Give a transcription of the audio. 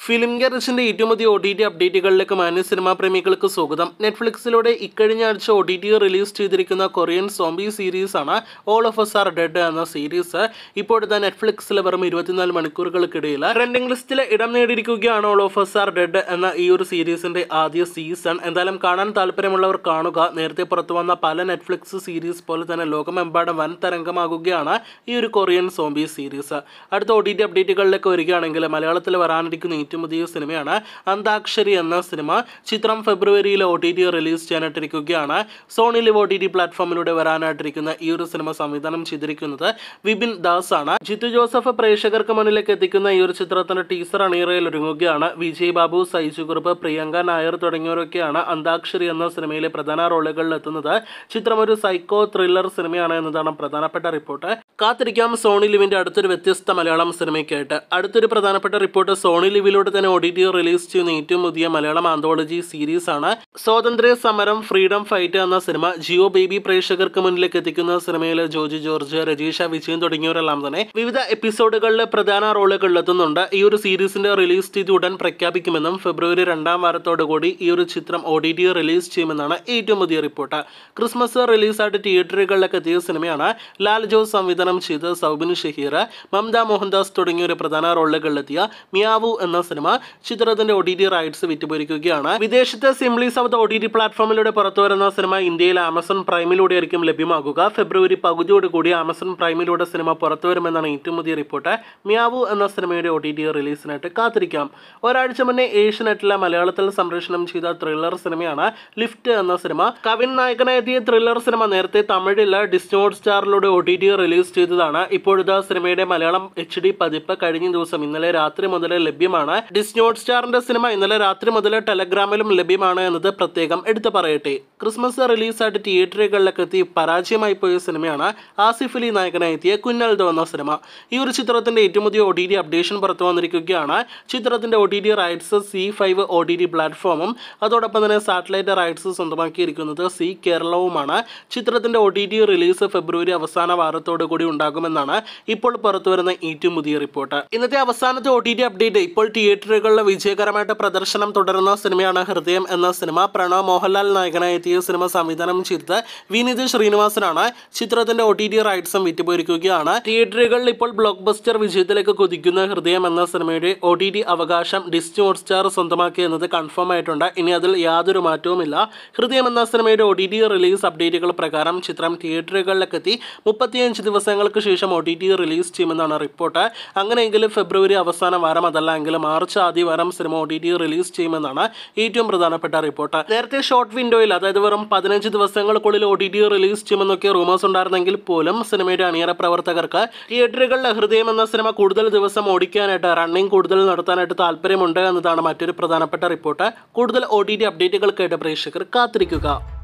film ഗറിച്ചിന്റെ ഏറ്റവും പുതിയ O T T അപ്ഡേറ്റുകളിലേക്ക് മാന്യ സിനിമാ പ്രേമികൾക്ക് സ്വാഗതം നെറ്റ്ഫ്ലിക്സിലൂടെ ഇക്കഴിഞ്ഞ ആഴ്ച ഒ ടി ടി റിലീസ് ചെയ്തിരിക്കുന്ന കൊറിയൻ സോംബി സീരീസ് ആണ് all of us are dead എന്ന സീരീസ് ഇപ്പോഴത്തെ നെറ്റ്ഫ്ലിക്സിൽ വെറും ഇരുപത്തിനാല് മണിക്കൂറുകൾക്കിടയിൽ ട്രെൻഡിംഗ് ലിസ്റ്റിൽ ഇടം നേടിയിരിക്കുകയാണ് all of us are dead എന്ന ഈ ഒരു സീരീസിന്റെ ആദ്യ സീസൺ എന്തായാലും കാണാൻ താല്പര്യമുള്ളവർ കാണുക നേരത്തെ പുറത്തു വന്ന പല നെറ്റ്ഫ്ലിക്സ് സീരീസ് പോലെ തന്നെ ലോകമെമ്പാടും വൻ തരംഗമാകുകയാണ് ഈ ഒരു കൊറിയൻ സോംബി സീരീസ് അടുത്ത ഒ ടി ടി അപ്ഡേറ്റുകളിലേക്ക് വരികയാണെങ്കിൽ മലയാളത്തിൽ വരാനിരിക്കുന്ന ഏറ്റവും പുതിയ സിനിമയാണ് അന്താക്ഷരി എന്ന സിനിമ ചിത്രം ഫെബ്രുവരിയിൽ ഒ ടി ടി റിലീസ് ചെയ്യാനായിട്ടിരിക്കുകയാണ് Sony Liv O T T പ്ലാറ്റ്ഫോമിലൂടെ വരാനായിട്ടിരിക്കുന്ന ഈ ഒരു സിനിമ സംവിധാനം ചെയ്തിരിക്കുന്നത് വിപിൻ ദാസ് ആണ് ജിത്തു ജോസഫ് പ്രേക്ഷകർക്ക് മുന്നിലേക്ക് എത്തിക്കുന്ന ഈ ഒരു ചിത്രത്തിന്റെ ടീസർ അണിയറയിൽ ഒരുങ്ങുകയാണ് വിജയ് ബാബു സൈജു കുറുപ്പ് പ്രിയങ്ക നായർ തുടങ്ങിയവരൊക്കെയാണ് അന്താക്ഷരി എന്ന സിനിമയിലെ പ്രധാന റോളുകളിൽ എത്തുന്നത് ചിത്രം ഒരു സൈക്കോ ത്രില്ലർ സിനിമയാണ് എന്നതാണ് പ്രധാനപ്പെട്ട റിപ്പോർട്ട് കാത്തിരിക്കാം സോണി ലിവിന്റെ അടുത്തൊരു വ്യത്യസ്ത മലയാളം സിനിമയ്ക്കായിട്ട് അടുത്തൊരു പ്രധാനപ്പെട്ട റിപ്പോർട്ട് സോണി ലിവിലൂടെ തന്നെ ഒ ടി ടി റിലീസ് ചെയ്യുന്ന ഏറ്റവും പുതിയ മലയാളം ആന്തോളജി സീരീസ് ആണ് സ്വാതന്ത്ര്യ സമരം ഫ്രീഡം ഫൈറ്റ് എന്ന സിനിമ ജിയോ ബേബി പ്രേക്ഷകർക്ക് മുന്നിലേക്ക് എത്തിക്കുന്ന സിനിമയിൽ ജോജി ജോർജ് രജീഷ വിജയൻ തുടങ്ങിയവരെല്ലാം തന്നെ വിവിധ എപ്പിസോഡുകളിലെ പ്രധാന റോളുകളിൽ എത്തുന്നുണ്ട് ഈ ഒരു സീരീസിന്റെ റിലീസ് തീയതി ഉടൻ പ്രഖ്യാപിക്കുമെന്നും ഫെബ്രുവരി രണ്ടാം വാരത്തോടു കൂടി ഈ ഒരു ചിത്രം ഒ ടി ടി റിലീസ് ചെയ്യുമെന്നാണ് ഏറ്റവും പുതിയ റിപ്പോർട്ട് ക്രിസ്മസ് റിലീസായിട്ട് തിയേറ്ററുകളിലേക്ക് എത്തിയ സിനിമയാണ് ലാൽ ജോസ് സംവിധാനം ചെയ്ത് സൗബിൻ ഷഹീർ മമത മോഹൻദാസ് തുടങ്ങിയ ഒരു പ്രധാന റോളുകളിലെത്തിയ മിയാവു എന്ന സിനിമ ചിത്രത്തിന്റെ ഒ ടി ടി റൈറ്റ്സ് വിറ്റുപോയിരിക്കുകയാണ് വിദേശത്തെ simply south O T T പ്ലാറ്റ്ഫോമിലൂടെ പുറത്തു വരുന്ന സിനിമ ഇന്ത്യയിൽ ആമസോൺ പ്രൈമിലൂടെ ആയിരിക്കും ലഭ്യമാകുക ഫെബ്രുവരി പകുതിയോടുകൂടി ആമസോൺ പ്രൈമിലൂടെ സിനിമ പുറത്തു വരുമെന്നാണ് ഏറ്റവും പുതിയ റിപ്പോർട്ട് മിയാവു എന്ന സിനിമയുടെ ഒ ടി ടി റിലീസിനായിട്ട് കാത്തിരിക്കാം ഒരാഴ്ച മുന്നേ ഏഷ്യനെറ്റിലെ മലയാളത്തിൽ സംപ്രേഷണം ചെയ്ത ത്രില്ലർ സിനിമയാണ് ലിഫ്റ്റ് എന്ന സിനിമ കവിൻ നായകനെത്തിയ ത്രില്ലർ സിനിമ നേരത്തെ തമിഴിൽ ഡിസ്നോട്ട് സ്റ്റാറിലൂടെ ഒ ടി ടി റിലീസ് ചെയ്തതാണ് ഇപ്പോഴത്തെ സിനിമയുടെ മലയാളം എച്ച് ഡി പതിപ്പ് കഴിഞ്ഞ ദിവസം ഇന്നലെ രാത്രി മുതൽ ലഭ്യമാണ് ഡിസ്നോട്ട് സ്റ്റാറിന്റെ സിനിമ ഇന്നലെ രാത്രി മുതൽ ടെലഗ്രാമിലും ലഭ്യമാണ് എന്നത് പ്രത്യേകം എടുത്തു പറയട്ടെ ക്രിസ്മസ് റിലീസായിട്ട് തിയേറ്ററുകളിലൊക്കെ എത്തി പരാജയമായി പോയ സിനിമയാണ് ആസിഫ് അലി നായകനായി എത്തിയ കുന്നൽദോ എന്ന സിനിമ ഈ ഒരു ചിത്രത്തിന്റെ ഏറ്റവും പുതിയ ഒ ടി ടി അപ്ഡേഷൻ പുറത്തു വന്നിരിക്കുകയാണ് ചിത്രത്തിന്റെ O T T rights Zee five O T T പ്ലാറ്റ്ഫോമും അതോടൊപ്പം തന്നെ സാറ്റലൈറ്റ് റൈറ്റ്സ് സ്വന്തമാക്കിയിരിക്കുന്നത് സി കേരളവുമാണ് ചിത്രത്തിന്റെ ഒ ടി ടി റിലീസ് ഫെബ്രുവരി അവസാന വാരത്തോടു കൂടി ഉണ്ടാകുമെന്നാണ് ഇപ്പോൾ പുറത്തുവരുന്ന ഏറ്റവും പുതിയ റിപ്പോർട്ട് ഇന്നത്തെ അവസാനത്തെ ഒ ടി ടി അപ്ഡേറ്റ് ഇപ്പോൾ തിയേറ്ററുകളിൽ വിജയകരമായിട്ട് പ്രദർശനം തുടരുന്ന സിനിമയാണ് ഹൃദയം എന്ന സിനിമ പ്രണവ് മോഹൻലാൽ നായകനായി എത്തിയ സിനിമ സംവിധാനം ചെയ്തത് വിനീത് ശ്രീനിവാസനാണ് ചിത്രത്തിന്റെ ഒ ടി ടി റൈറ്റ്സും വിറ്റുപോയിരിക്കുകയാണ് തിയേറ്ററുകളിൽ ഇപ്പോൾ ബ്ലോക്ക് ബസ്റ്റർ വിജയത്തിലേക്ക് കുതിക്കുന്ന ഹൃദയം എന്ന സിനിമയുടെ ഒ ടി ടി അവകാശം ഡിസ്നി ഹോട്ട്സ്റ്റാർ സ്വന്തമാക്കി എന്നത് കൺഫേം ആയിട്ടുണ്ട് ഇനി അതിൽ യാതൊരു മാറ്റവുമില്ല ഹൃദയം എന്ന സിനിമയുടെ ഒ ടി ടി റിലീസ് അപ്ഡേറ്റുകൾ പ്രകാരം ചിത്രം തിയേറ്ററുകളിലേക്ക് എത്തി മുപ്പത്തിയഞ്ച് ദിവസങ്ങൾക്ക് ശേഷം ഒ ടി ടി റിലീസ് ചെയ്യുമെന്നാണ് റിപ്പോർട്ട് അങ്ങനെയെങ്കിൽ ഫെബ്രുവരി അവസാന വാരം അതല്ല എങ്കിൽ മാർച്ച് ആദ്യ വാരം സിനിമ ഒ ടി ടി റിലീസ് ചെയ്യുമെന്നാണ് ഏറ്റവും പ്രധാനപ്പെട്ട റിപ്പോർട്ട് നേരത്തെ ഷോർട്ട് വിൻഡോയിൽ അതായത് വെറും പതിനഞ്ച് ദിവസങ്ങൾക്കുള്ളിൽ ഒ ടി ടി റിലീസ് ചെയ്യുമെന്നൊക്കെ റൂമേഴ്സ് ഉണ്ടായിരുന്നെങ്കിൽ പോലും സിനിമയുടെ അണിയറ പ്രവർത്തകർക്ക് തിയേറ്ററുകളിൽ ഹൃദയം എന്ന സിനിമ കൂടുതൽ ദിവസം ഓടിക്കാനായിട്ട് റണ്ണിംഗ് കൂടുതൽ നടത്താനായിട്ട് താല്പര്യമുണ്ട് എന്നതാണ് മറ്റൊരു പ്രധാനപ്പെട്ട റിപ്പോർട്ട് കൂടുതൽ ഒ ടി ടി അപ്ഡേറ്റുകൾക്കായിട്ട് പ്രേക്ഷകർ കാത്തിരിക്കുക